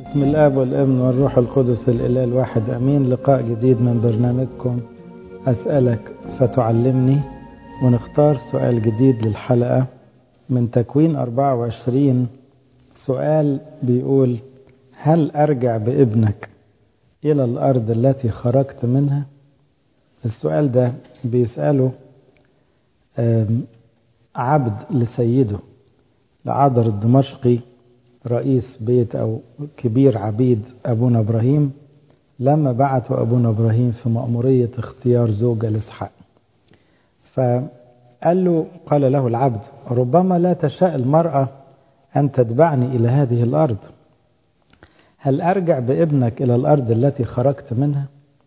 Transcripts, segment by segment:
بسم الاب والابن والروح القدس الاله الواحد امين لقاء جديد من برنامجكم اسالك فتعلمني ونختار سؤال جديد للحلقه من تكوين 24 سؤال بيقول هل ارجع بابنك الى الارض التي خرجت منها السؤال ده بيساله عبد لسيده لعذر الدمشقي رئيس بيت أو كبير عبيد أبونا إبراهيم لما بعثوا أبونا إبراهيم في مأمورية اختيار زوجة لإسحاق فقال له قال له العبد ربما لا تشاء المرأة أن تتبعني إلى هذه الأرض هل أرجع بابنك إلى الأرض التي خرجت منها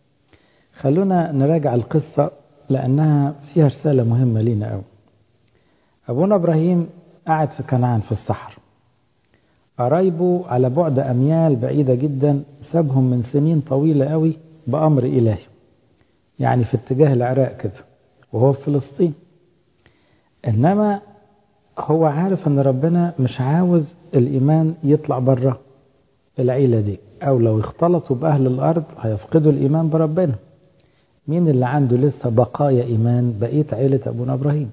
خلونا نراجع القصة لأنها فيها رسالة مهمة لنا أوي أبونا إبراهيم قاعد في كنعان في الصحراء قرايبه على بعد أميال بعيدة جدا سابهم من سنين طويلة قوي بأمر إلهي يعني في اتجاه العراق كده وهو في فلسطين إنما هو عارف أن ربنا مش عاوز الإيمان يطلع بره العيلة دي أو لو اختلطوا بأهل الأرض هيفقدوا الإيمان بربنا مين اللي عنده لسه بقايا إيمان بقية عيلة أبونا إبراهيم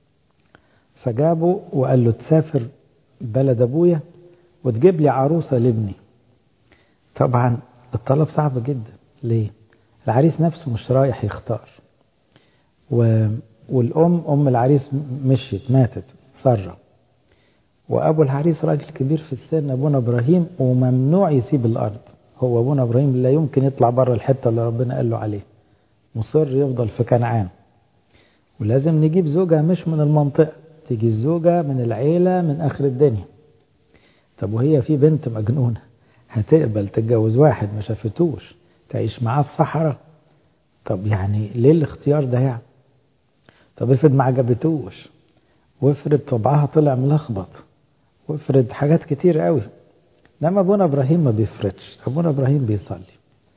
فجابه وقال له تسافر بلد أبويا وتجيب لي عروسة لابني طبعا الطلب صعب جدا ليه العريس نفسه مش رايح يختار و... والأم أم العريس مشيت ماتت سرة وأبو العريس راجل كبير في السن أبونا إبراهيم وممنوع يسيب الأرض هو أبونا إبراهيم لا يمكن يطلع بره الحتة اللي ربنا قال له عليه مصر يفضل في كنعان ولازم نجيب زوجة مش من المنطقة تيجي الزوجة من العيلة من آخر الدنيا طب وهي في بنت مجنونة هتقبل تتجوز واحد ما شافتوش تعيش معاه في صحراء طب يعني ليه الاختيار ده يعني طب افرض ما عجبتوش وافرض طبعها طلع ملخبط وافرض حاجات كتير قوي انما ابونا ابراهيم ما بيفرضش ابونا ابراهيم بيصلي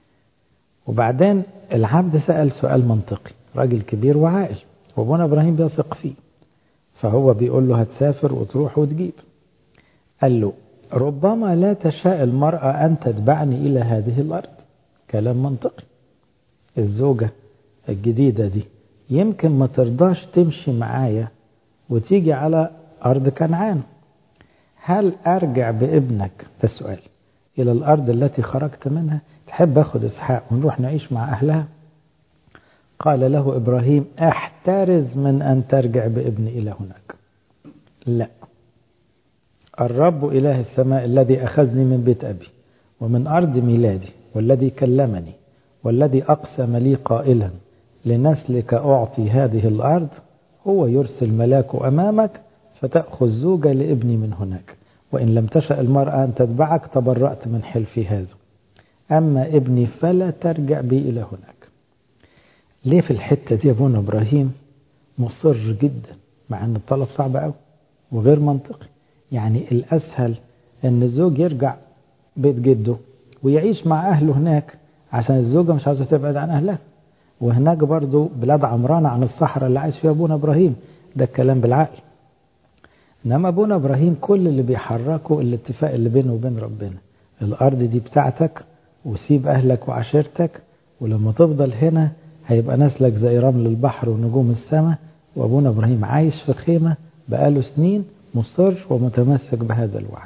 وبعدين العبد سأل سؤال منطقي راجل كبير وعاقل وابونا ابراهيم بيثق فيه فهو بيقول له هتسافر وتروح وتجيب قال له ربما لا تشاء المرأة أن تتبعني إلى هذه الأرض كلام منطقي الزوجة الجديدة دي يمكن ما ترضاش تمشي معايا وتيجي على أرض كنعان هل أرجع بابنك ده السؤال إلى الأرض التي خرجت منها تحب أخذ إسحاق ونروح نعيش مع أهلها قال له إبراهيم احترز من أن ترجع بابني إلى هناك لا الرب إله السماء الذي أخذني من بيت أبي ومن أرض ميلادي والذي كلمني والذي أقسم لي قائلا لنسلك أعطي هذه الأرض هو يرسل ملاك أمامك فتأخذ زوجة لابني من هناك وإن لم تشأ المرأة أن تتبعك تبرأت من حلفي هذا أما ابني فلا ترجع بي إلى هناك ليه في الحتة دي أبونا إبراهيم مصر جدا مع أن الطلب صعب أوي وغير منطقي يعني الأسهل أن الزوج يرجع بيت جده ويعيش مع أهله هناك عشان الزوجة مش عاوزة تبعد عن أهلها وهناك برضو بلاد عمرانة عن الصحراء اللي عايش فيها أبونا إبراهيم ده الكلام بالعقل إنما أبونا إبراهيم كل اللي بيحركه الاتفاق اللي بينه وبين ربنا الأرض دي بتاعتك وسيب أهلك وعشيرتك ولما تفضل هنا هيبقى نسلك زي رمل البحر ونجوم السماء وأبونا إبراهيم عايش في خيمة بقاله سنين مصر ومتمسك بهذا الوعد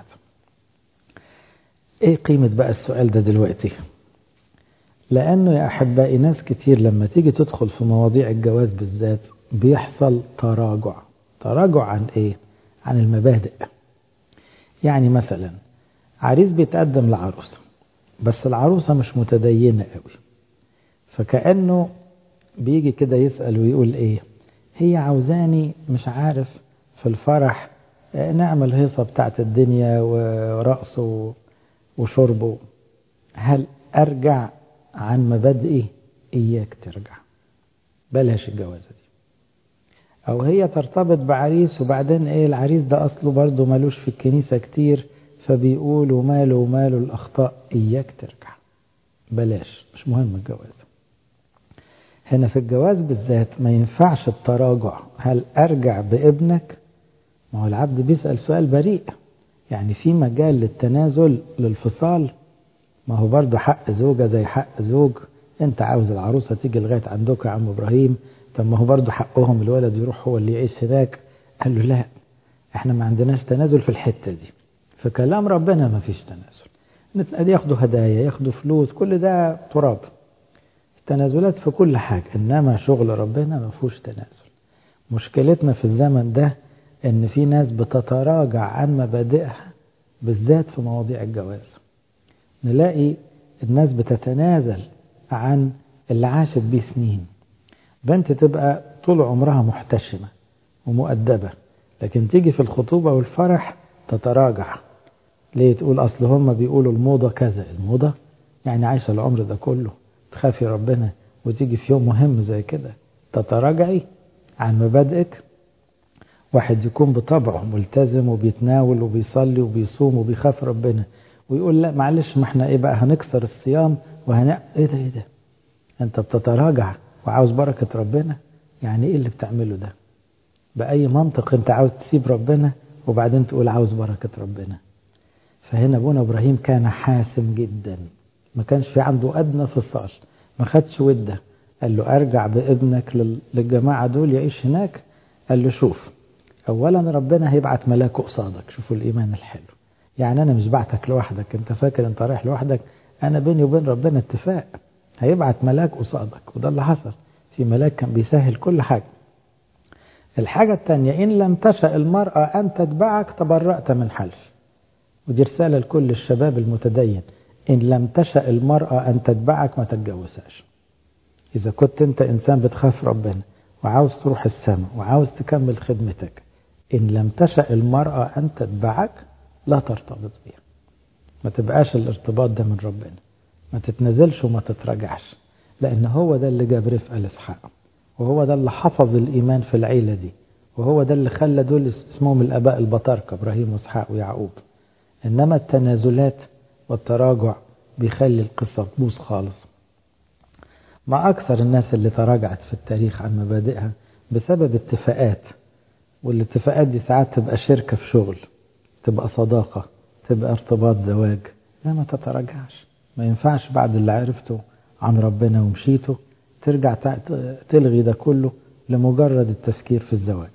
ايه قيمة بقى السؤال ده دلوقتي لانه يا احبائي ناس كتير لما تيجي تدخل في مواضيع الجواز بالذات بيحصل تراجع تراجع عن ايه عن المبادئ يعني مثلا عريس بيتقدم لعروسة بس العروسة مش متدينة قوي فكأنه بيجي كده يسأل ويقول ايه هي عاوزاني مش عارف في الفرح نعمل هيصة بتاعت الدنيا ورقص وشرب هل أرجع عن مبادئي إياك ترجع بلاش الجوازة دي أو هي ترتبط بعريس وبعدين إيه العريس ده أصله برضه ملوش في الكنيسة كتير فبيقول وماله وماله الأخطاء إياك ترجع بلاش مش مهم الجواز هنا في الجواز بالذات ما ينفعش التراجع هل أرجع بابنك ما هو العبد بيسأل سؤال بريء يعني في مجال للتنازل للفصال ما هو برضه حق زوجة زي حق زوج انت عاوز العروسة تيجي لغاية عندك يا عم ابراهيم طب ما هو برضه حقهم الولد يروح هو اللي يعيش هناك قال له لا احنا ما عندناش تنازل في الحتة دي في كلام ربنا ما فيش تنازل ياخدوا هدايا ياخدوا فلوس كل ده تراب تنازلات في كل حاجة إنما شغل ربنا ما فيهوش تنازل مشكلتنا في الزمن ده إن في ناس بتتراجع عن مبادئها بالذات في مواضيع الجواز نلاقي الناس بتتنازل عن اللي عاشت بيه سنين بنت تبقى طول عمرها محتشمة ومؤدبة لكن تيجي في الخطوبة والفرح تتراجع ليه تقول أصل هم بيقولوا الموضة كذا الموضة يعني عايشة العمر ده كله تخافي ربنا وتيجي في يوم مهم زي كده تتراجعي عن مبادئك واحد يكون بطبعه ملتزم وبيتناول وبيصلي وبيصوم وبيخاف ربنا ويقول لا معلش ما احنا ايه بقى هنكسر الصيام وهن ايه ده ايه ده انت بتتراجع وعاوز بركة ربنا يعني ايه اللي بتعمله ده بأي منطق انت عاوز تسيب ربنا وبعدين تقول عاوز بركة ربنا فهنا ابونا ابراهيم كان حاسم جدا ما كانش في عنده ادنى فصال ما خدش وده قال له ارجع بابنك للجماعة دول يعيش هناك قال له شوف اولا ربنا هيبعت ملاك قصادك شوفوا الايمان الحلو يعني انا مش بعتك لوحدك انت فاكر انت رايح لوحدك انا بيني وبين ربنا اتفاق هيبعت ملاك قصادك وده اللي حصل في ملاك كان بيسهل كل حاجة الحاجة الثانية إن لم تشأ المرأة أن تتبعك تبرأت من حلف ودي رسالة لكل الشباب المتدين إن لم تشأ المرأة أن تتبعك ما تتجوزهاش إذا كنت أنت إنسان بتخاف ربنا وعاوز تروح السماء وعاوز تكمل خدمتك إن لم تشأ المرأة أن تتبعك لا ترتبط بها ما تبقاش الارتباط ده من ربنا ما تتنزلش وما تتراجعش لأن هو ده اللي جاب رفقة لإسحاق وهو ده اللي حفظ الإيمان في العيلة دي وهو ده اللي خلى دول اسمهم الآباء البطاركة إبراهيم وإسحاق ويعقوب إنما التنازلات والتراجع بيخلي القصة تبوظ خالص مع أكثر الناس اللي تراجعت في التاريخ عن مبادئها بسبب اتفاقات والاتفاقات دي ساعات تبقى شركة في شغل تبقى صداقة تبقى ارتباط زواج لا ما تتراجعش ما ينفعش بعد اللي عرفته عن ربنا ومشيته ترجع تلغي ده كله لمجرد التفكير في الزواج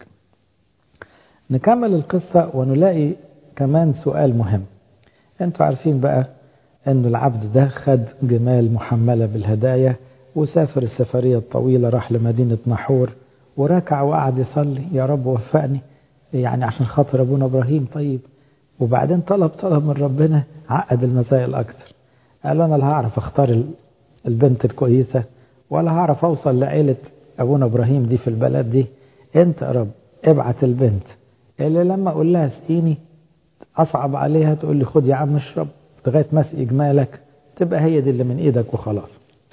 نكمل القصة ونلاقي كمان سؤال مهم انتوا عارفين بقى ان العبد ده خد جمال محملة بالهدايا وسافر السفرية الطويلة راح لمدينة نحور وركع وقعد يصلي يا رب وفقني يعني عشان خاطر ابونا ابراهيم طيب وبعدين طلب طلب من ربنا عقد المسائل اكتر قال انا لا هعرف اختار البنت الكويسة ولا هعرف اوصل لعيلة ابونا ابراهيم دي في البلد دي انت يا رب ابعت البنت اللي لما اقول لها اسقيني اصعب عليها تقول لي خد يا عم اشرب لغايه ما اسقي جمالك تبقى هي دي اللي من ايدك وخلاص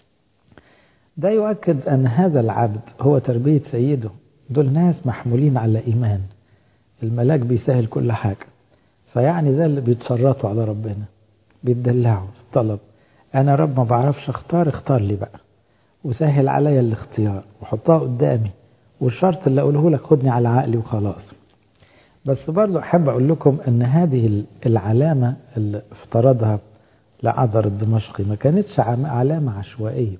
ده يؤكد ان هذا العبد هو تربيه سيده دول ناس محمولين على ايمان الملاك بيسهل كل حاجه فيعني زي اللي بيتشرطوا على ربنا بيتدلعوا في الطلب انا رب ما بعرفش اختار اختار لي بقى وسهل عليا الاختيار وحطها قدامي والشرط اللي اقوله لك خدني على عقلي وخلاص بس برضو أحب أقول لكم أن هذه العلامة اللي افترضها لعذر الدمشقي ما كانتش علامة عشوائية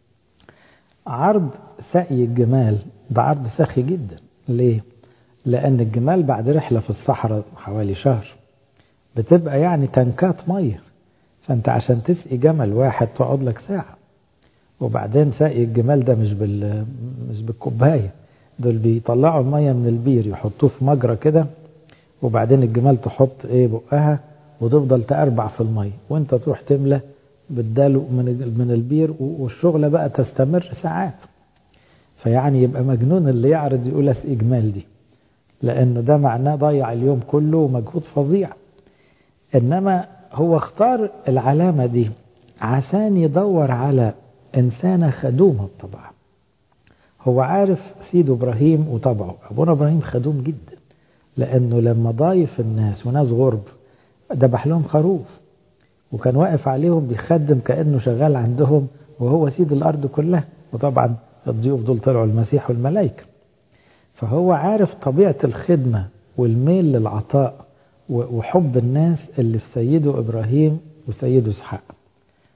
عرض سقي الجمال ده عرض سخي جدا ليه؟ لأن الجمال بعد رحلة في الصحراء حوالي شهر بتبقى يعني تنكات مية فأنت عشان تسقي جمل واحد تقعد لك ساعة وبعدين سقي الجمال ده مش بال مش بالكوبايه دول بيطلعوا المية من البير يحطوه في مجرى كده وبعدين الجمال تحط ايه بقها وتفضل تأربع في المية وانت تروح تملى بالدلو من من البير والشغلة بقى تستمر ساعات فيعني يبقى مجنون اللي يعرض يقول اسقي جمال دي لانه ده معناه ضيع اليوم كله ومجهود فظيع انما هو اختار العلامة دي عشان يدور على انسانة خدومة بطبعها هو عارف سيد ابراهيم وطبعه ابونا ابراهيم خدوم جدا لانه لما ضايف الناس وناس غرب ذبح لهم خروف وكان واقف عليهم بيخدم كانه شغال عندهم وهو سيد الارض كلها وطبعا الضيوف دول طلعوا المسيح والملائكه فهو عارف طبيعه الخدمه والميل للعطاء وحب الناس اللي في سيده ابراهيم وسيده اسحاق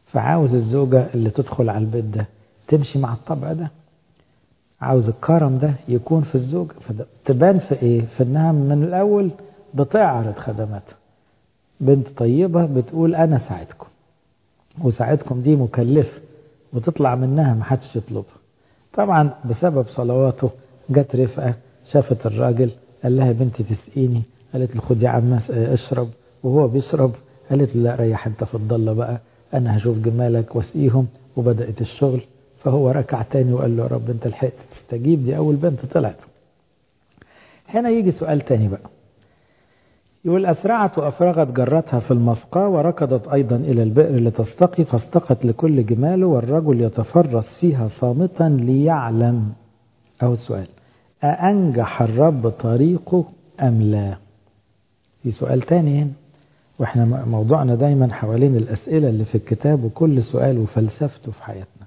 فعاوز الزوجة اللي تدخل على البيت ده تمشي مع الطبع ده عاوز الكرم ده يكون في الزوجة تبان في ايه في انها من الاول بتعرض خدماتها بنت طيبة بتقول انا ساعدكم وساعدكم دي مكلفة وتطلع منها ما حدش يطلبها طبعا بسبب صلواته جت رفقة شافت الراجل قال لها بنتي تسقيني قالت له خد يا عم اشرب وهو بيشرب قالت له لا ريح انت في الضلة بقى انا هشوف جمالك واسقيهم وبدأت الشغل فهو ركع تاني وقال له يا رب انت لحقت تستجيب دي اول بنت طلعت هنا يجي سؤال تاني بقى يقول أسرعت وأفرغت جرتها في المسقى وركضت أيضا إلى البئر لتستقي فاستقت لكل جماله والرجل يتفرس فيها صامتا ليعلم أو السؤال أأنجح الرب طريقه أم لا في سؤال تاني هنا وإحنا موضوعنا دايما حوالين الأسئلة اللي في الكتاب وكل سؤال وفلسفته في حياتنا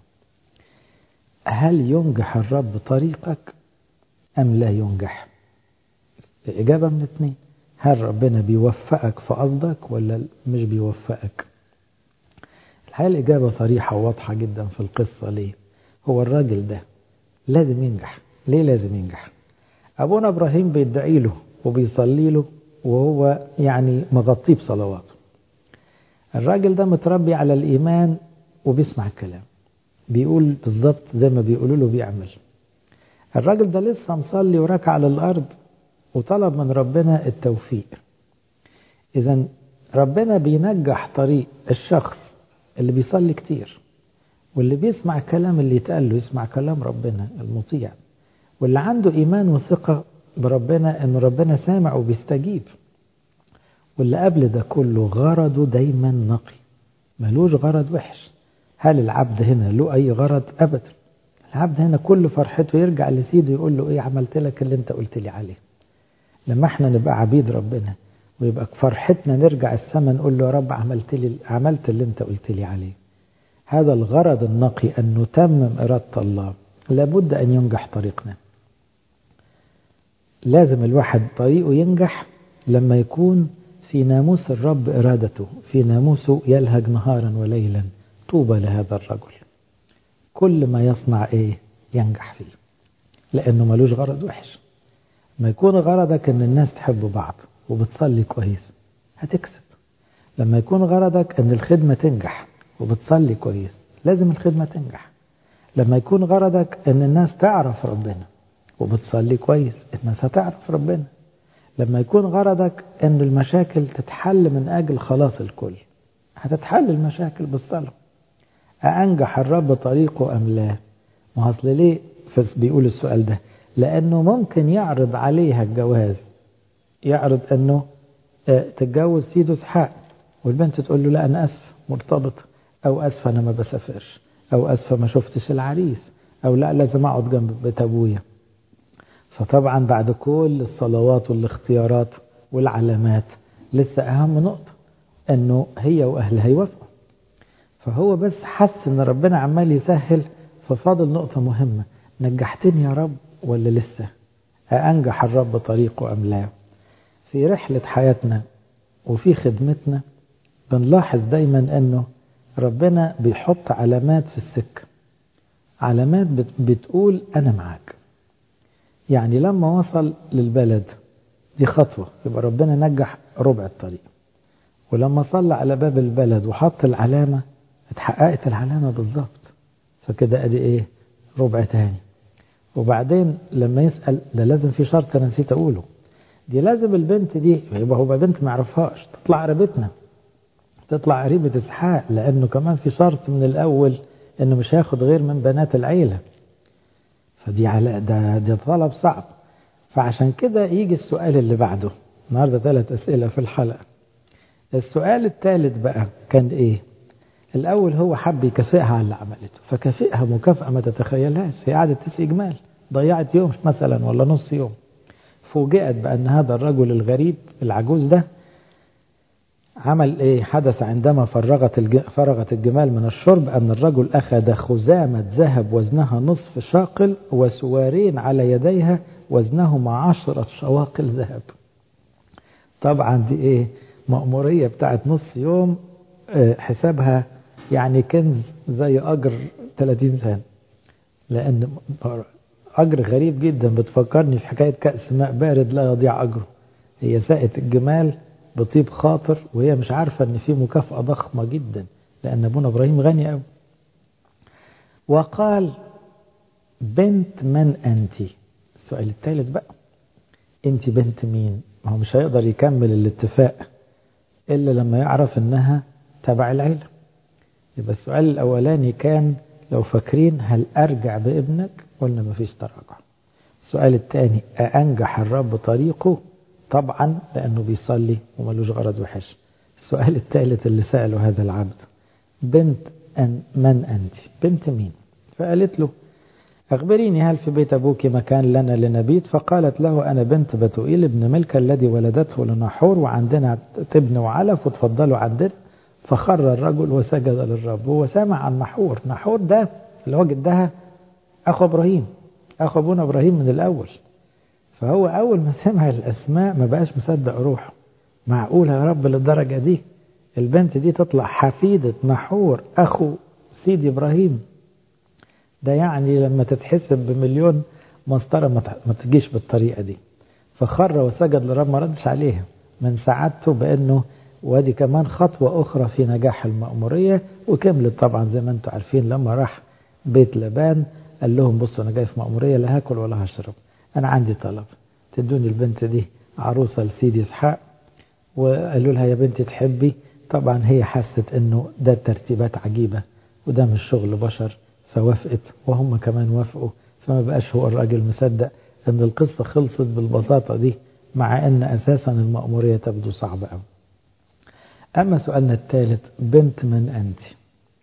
هل ينجح الرب طريقك أم لا ينجح الإجابة من اثنين هل ربنا بيوفقك في قصدك ولا مش بيوفقك الحقيقة الإجابة صريحة وواضحة جدا في القصة ليه هو الراجل ده لازم ينجح ليه لازم ينجح أبونا إبراهيم بيدعي له وبيصلي له وهو يعني مغطيه بصلواته الراجل ده متربي على الإيمان وبيسمع الكلام بيقول بالظبط زي ما بيقولوا له بيعمل الراجل ده لسه مصلي وركع على الأرض وطلب من ربنا التوفيق إذا ربنا بينجح طريق الشخص اللي بيصلي كتير واللي بيسمع الكلام اللي يتقال له يسمع كلام ربنا المطيع واللي عنده إيمان وثقة بربنا إن ربنا سامع وبيستجيب واللي قبل ده كله غرضه دايما نقي ملوش غرض وحش هل العبد هنا له أي غرض أبدا العبد هنا كل فرحته يرجع لسيده يقول له إيه عملت لك اللي أنت قلت لي عليه لما احنا نبقى عبيد ربنا ويبقى فرحتنا نرجع السماء نقول له يا رب عملت لي عملت اللي انت قلت لي عليه هذا الغرض النقي أن نتمم إرادة الله لابد أن ينجح طريقنا لازم الواحد طريقه ينجح لما يكون في ناموس الرب إرادته في ناموسه يلهج نهارا وليلا طوبى لهذا الرجل كل ما يصنع إيه ينجح فيه لأنه ملوش غرض وحش ما يكون غرضك ان الناس تحب بعض وبتصلي كويس هتكسب لما يكون غرضك ان الخدمة تنجح وبتصلي كويس لازم الخدمة تنجح لما يكون غرضك ان الناس تعرف ربنا وبتصلي كويس الناس هتعرف ربنا لما يكون غرضك ان المشاكل تتحل من اجل خلاص الكل هتتحل المشاكل بالصلاة أأنجح الرب طريقه أم لا ما أصل ليه بيقول السؤال ده لأنه ممكن يعرض عليها الجواز يعرض أنه تتجوز سيدو اسحاق والبنت تقول له لا أنا أسف مرتبطة أو أسف أنا ما بسافرش أو أسف ما شفتش العريس أو لا لازم أقعد جنب بيت أبويا فطبعا بعد كل الصلوات والاختيارات والعلامات لسه أهم نقطة أنه هي وأهلها يوافقوا فهو بس حس أن ربنا عمال يسهل ففاضل نقطة مهمة نجحتني يا رب ولا لسه أنجح الرب طريقه أم لا في رحلة حياتنا وفي خدمتنا بنلاحظ دايما أنه ربنا بيحط علامات في السكة علامات بتقول أنا معاك يعني لما وصل للبلد دي خطوة يبقى ربنا نجح ربع الطريق ولما صلى على باب البلد وحط العلامة اتحققت العلامة بالظبط فكده ادي ايه ربع تاني وبعدين لما يسأل ده لازم في شرط انا نسيت اقوله دي لازم البنت دي يبقى هو بنت ما يعرفهاش تطلع قريبتنا تطلع قريبة اسحاق لانه كمان في شرط من الاول انه مش هياخد غير من بنات العيلة فدي على ده ده طلب صعب فعشان كده يجي السؤال اللي بعده النهارده ثلاث اسئله في الحلقه السؤال الثالث بقى كان ايه الاول هو حب يكافئها على اللي عملته فكافئها مكافاه ما تتخيلهاش هي قعدت تسقي جمال ضيعت يوم مثلا ولا نص يوم فوجئت بان هذا الرجل الغريب العجوز ده عمل ايه حدث عندما فرغت الج... فرغت الجمال من الشرب ان الرجل اخذ خزامة ذهب وزنها نصف شاقل وسوارين على يديها وزنهما عشرة شواقل ذهب طبعا دي ايه مأمورية بتاعت نص يوم حسابها يعني كنز زي أجر 30 سنة لأن أجر غريب جدا بتفكرني في حكاية كأس ماء بارد لا يضيع أجره هي ساقت الجمال بطيب خاطر وهي مش عارفة ان في مكافأة ضخمة جدا لأن أبونا إبراهيم غني قوي وقال بنت من أنت السؤال الثالث بقى أنت بنت مين ما هو مش هيقدر يكمل الاتفاق إلا لما يعرف أنها تبع العيلة يبقى السؤال الأولاني كان لو فاكرين هل أرجع بابنك قلنا مفيش تراجع السؤال الثاني أأنجح الرب طريقه طبعا لأنه بيصلي وملوش غرض وحش السؤال الثالث اللي سأله هذا العبد بنت أن من أنت بنت مين فقالت له أخبريني هل في بيت أبوك مكان لنا لنبيت فقالت له أنا بنت بتوئيل ابن ملكة الذي ولدته لنحور وعندنا تبن وعلف وتفضلوا عندنا فخر الرجل وسجد للرب هو سامع عن نحور نحور ده اللي هو جدها أخو إبراهيم أخو أبونا إبراهيم من الأول فهو أول ما سمع الأسماء ما بقاش مصدق روحه معقولة يا رب للدرجة دي البنت دي تطلع حفيدة نحور أخو سيدي إبراهيم ده يعني لما تتحسب بمليون مسطرة ما تجيش بالطريقة دي فخر وسجد لرب ما ردش عليها من سعادته بأنه وادي كمان خطوة أخرى في نجاح المأمورية وكملت طبعا زي ما انتم عارفين لما راح بيت لبان قال لهم بصوا أنا جاي في مأمورية لا هاكل ولا هشرب أنا عندي طلب تدوني البنت دي عروسة لسيدي إسحاق وقالوا لها يا بنتي تحبي طبعا هي حست انه ده ترتيبات عجيبة وده مش شغل بشر فوافقت وهم كمان وافقوا فما بقاش هو الراجل مصدق ان القصة خلصت بالبساطة دي مع ان اساسا المأمورية تبدو صعبة قوي اما سؤالنا الثالث بنت من انت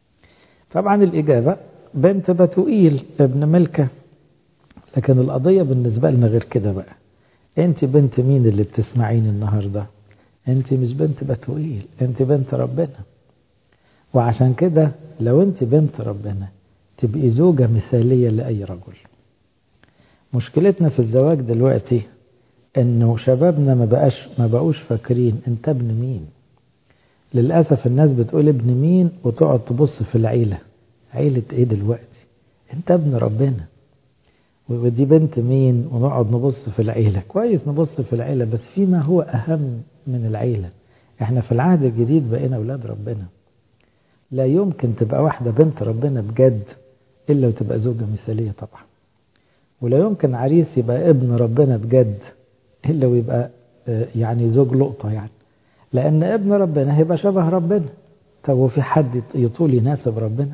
طبعا الاجابة بنت بتوئيل ابن ملكة لكن القضية بالنسبة لنا غير كده بقى انت بنت مين اللي بتسمعين النهارده انت مش بنت بتوئيل انت بنت ربنا وعشان كده لو انت بنت ربنا تبقي زوجة مثالية لأي رجل مشكلتنا في الزواج دلوقتي انه شبابنا ما بقاش ما بقوش فاكرين انت ابن مين للأسف الناس بتقول ابن مين وتقعد تبص في العيلة عيلة ايه دلوقتي انت ابن ربنا ودي بنت مين ونقعد نبص في العيلة كويس نبص في العيلة بس فيما هو أهم من العيلة احنا في العهد الجديد بقينا أولاد ربنا لا يمكن تبقى واحدة بنت ربنا بجد إلا وتبقى زوجة مثالية طبعا ولا يمكن عريس يبقى ابن ربنا بجد إلا ويبقى يعني زوج لقطة يعني لأن ابن ربنا هيبقى شبه ربنا طب وفي حد يطول يناسب ربنا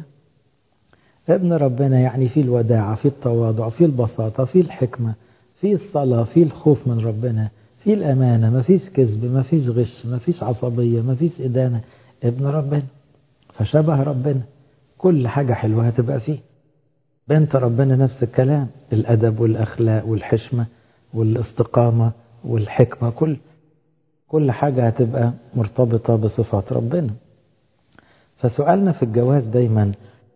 ابن ربنا يعني في الوداعة في التواضع في البساطة في الحكمة في الصلاة في الخوف من ربنا في الأمانة ما فيش كذب ما فيش غش ما فيش عصبية ما فيش إدانة ابن ربنا فشبه ربنا كل حاجة حلوة هتبقى فيه بنت ربنا نفس الكلام الأدب والأخلاق والحشمة والاستقامة والحكمة كل كل حاجة هتبقى مرتبطة بصفات ربنا فسؤالنا في الجواز دايما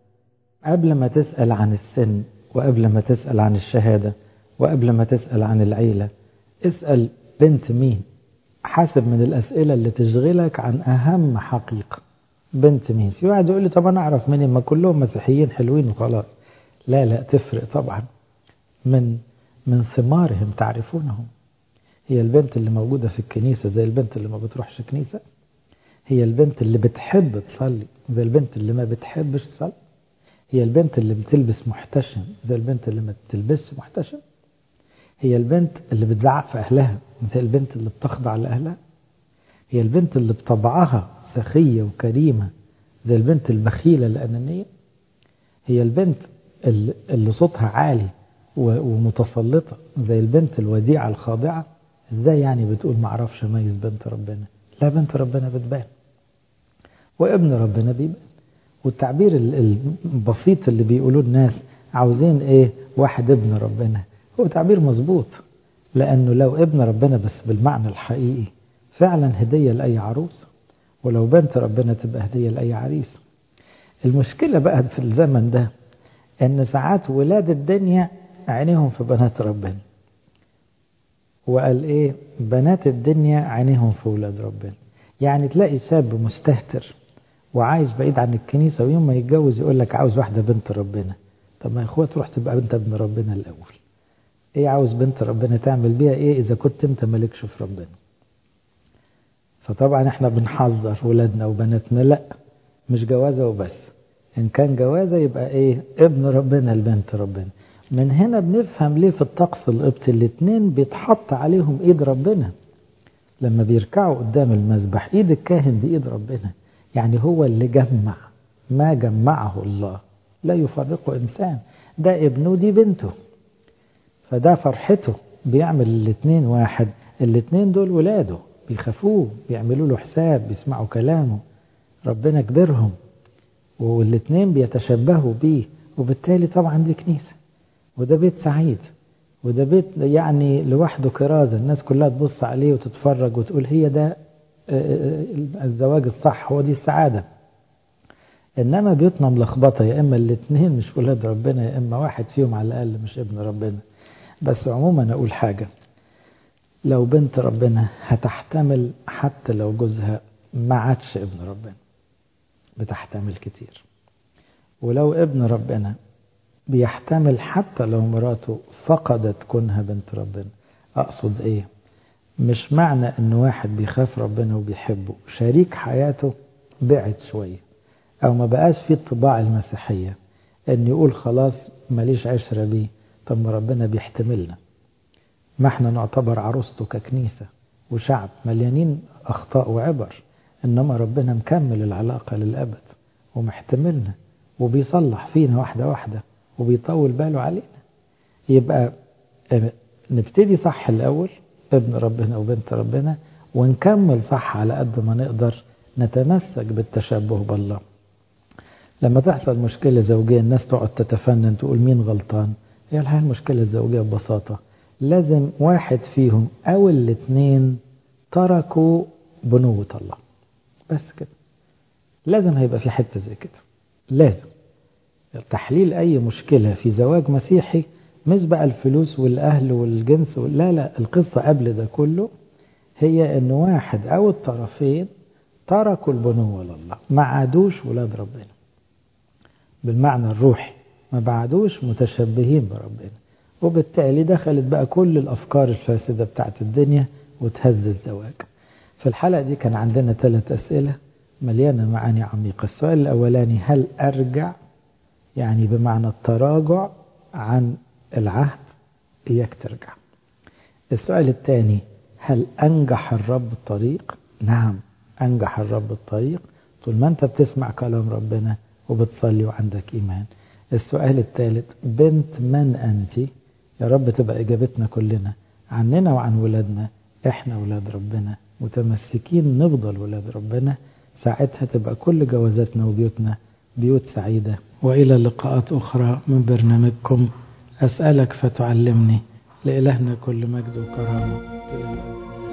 قبل ما تسأل عن السن وقبل ما تسأل عن الشهادة وقبل ما تسأل عن العيلة اسأل بنت مين حسب من الأسئلة اللي تشغلك عن أهم حقيقة بنت مين في واحد يقول لي طب أنا أعرف منين ما كلهم مسيحيين حلوين وخلاص لا لا تفرق طبعا من من ثمارهم تعرفونهم هي البنت اللي موجودة في الكنيسة زي البنت اللي ما بتروحش كنيسة هي البنت اللي بتحب تصلي زي البنت اللي ما بتحبش تصلي هي البنت اللي بتلبس محتشم زي البنت اللي ما بتلبسش محتشم هي البنت اللي بتزعق في أهلها زي البنت اللي بتخضع لأهلها هي البنت اللي بطبعها سخية وكريمة زي البنت البخيلة الأنانية هي البنت اللي صوتها عالي ومتسلطة زي البنت الوديعة الخاضعة ازاي يعني بتقول ما اعرفش اميز بنت ربنا لا بنت ربنا بتبان وابن ربنا بيبان والتعبير البسيط اللي بيقولوه الناس عاوزين ايه واحد ابن ربنا هو تعبير مظبوط لانه لو ابن ربنا بس بالمعنى الحقيقي فعلا هدية لأي عروس ولو بنت ربنا تبقى هدية لأي عريس المشكلة بقى في الزمن ده ان ساعات ولاد الدنيا عينيهم في بنات ربنا وقال ايه بنات الدنيا عينيهم في ولاد ربنا يعني تلاقي شاب مستهتر وعايش بعيد عن الكنيسة ويوم ما يتجوز يقول لك عاوز واحدة بنت ربنا طب ما يا اخويا تروح تبقى بنت ابن ربنا الأول ايه عاوز بنت ربنا تعمل بيها ايه اذا كنت انت مالكش في ربنا فطبعا احنا بنحذر ولادنا وبناتنا لا مش جوازة وبس ان كان جوازة يبقى ايه ابن ربنا البنت ربنا من هنا بنفهم ليه في الطقس القبطي الاتنين بيتحط عليهم ايد ربنا لما بيركعوا قدام المذبح ايد الكاهن دي ايد ربنا يعني هو اللي جمع ما جمعه الله لا يفرقه انسان ده ابنه دي بنته فده فرحته بيعمل الاتنين واحد الاتنين دول ولاده بيخافوه بيعملوا له حساب بيسمعوا كلامه ربنا كبرهم والاتنين بيتشبهوا بيه وبالتالي طبعا دي كنيسة وده بيت سعيد وده بيت يعني لوحده كرازة الناس كلها تبص عليه وتتفرج وتقول هي ده الزواج الصح هو دي السعادة إنما بيوتنا ملخبطة يا إما الاتنين مش ولاد ربنا يا إما واحد فيهم على الأقل مش ابن ربنا بس عموما أقول حاجة لو بنت ربنا هتحتمل حتى لو جوزها ما عادش ابن ربنا بتحتمل كتير ولو ابن ربنا بيحتمل حتى لو مراته فقدت كونها بنت ربنا أقصد إيه مش معنى إن واحد بيخاف ربنا وبيحبه شريك حياته بعد شوية أو ما بقاش فيه الطباع المسيحية إن يقول خلاص ماليش عشرة بيه طب ما ربنا بيحتملنا ما احنا نعتبر عروسته ككنيسة وشعب مليانين أخطاء وعبر إنما ربنا مكمل العلاقة للأبد ومحتملنا وبيصلح فينا واحدة واحدة وبيطول باله علينا يبقى نبتدي صح الأول ابن ربنا وبنت ربنا ونكمل صح على قد ما نقدر نتمسك بالتشبه بالله لما تحصل مشكلة زوجية الناس تقعد تتفنن تقول مين غلطان هي الحقيقة المشكلة الزوجية ببساطة لازم واحد فيهم أو الاثنين تركوا بنوة الله بس كده لازم هيبقى في حتة زي كده لازم تحليل أي مشكلة في زواج مسيحي مش بقى الفلوس والأهل والجنس لا لا القصة قبل ده كله هي أن واحد أو الطرفين تركوا البنوة لله ما عادوش ولاد ربنا بالمعنى الروحي ما بعدوش متشبهين بربنا وبالتالي دخلت بقى كل الأفكار الفاسدة بتاعت الدنيا وتهز الزواج في الحلقة دي كان عندنا ثلاث أسئلة مليانة معاني عميقة السؤال الأولاني هل أرجع يعني بمعنى التراجع عن العهد إياك ترجع السؤال الثاني هل أنجح الرب الطريق نعم أنجح الرب الطريق طول ما أنت بتسمع كلام ربنا وبتصلي وعندك إيمان السؤال الثالث بنت من أنت يا رب تبقى إجابتنا كلنا عننا وعن ولادنا إحنا ولاد ربنا متمسكين نفضل ولاد ربنا ساعتها تبقى كل جوازاتنا وبيوتنا بيوت سعيدة وإلى لقاءات أخرى من برنامجكم أسألك فتعلمني لإلهنا كل مجد وكرامة إلى الأبد